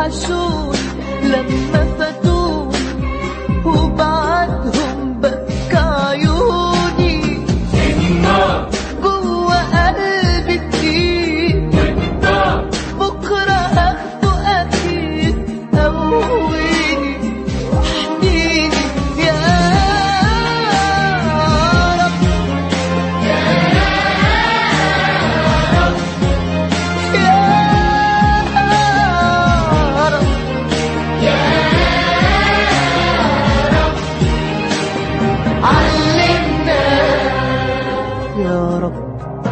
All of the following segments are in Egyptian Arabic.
وحشوني لما فاتوني وبعدهم بكى عيوني النار جوه قلبي كتير والنار بكرة هاخده أكيد قويني واحميني يا رب يا رب علمنا يا رب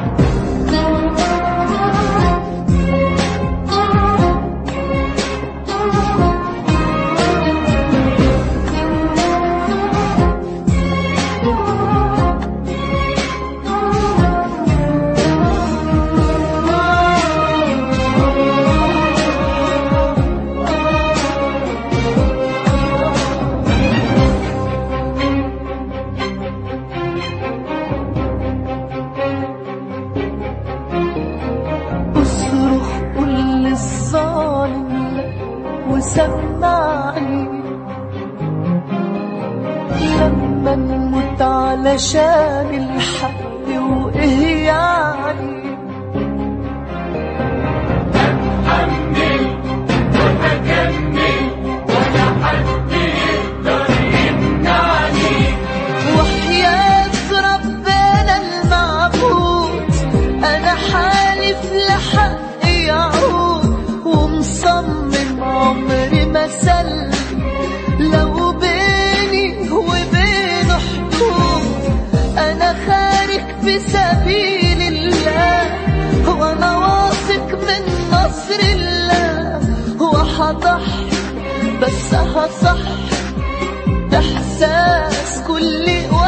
اصرخ قول للظالم لا وسمعني لما نموت علشان الحق وايه يعني حمل وهكمل ولا حد يقدر يمنعني وحياة ربنا المعبود أنا حالف لحق يعود ومصمم عمري ما سلم لو بيني وبينه حدود أنا خارج في سبيل الله وأنا واثق من نصر الله وهضحي بس هصح إحساس كل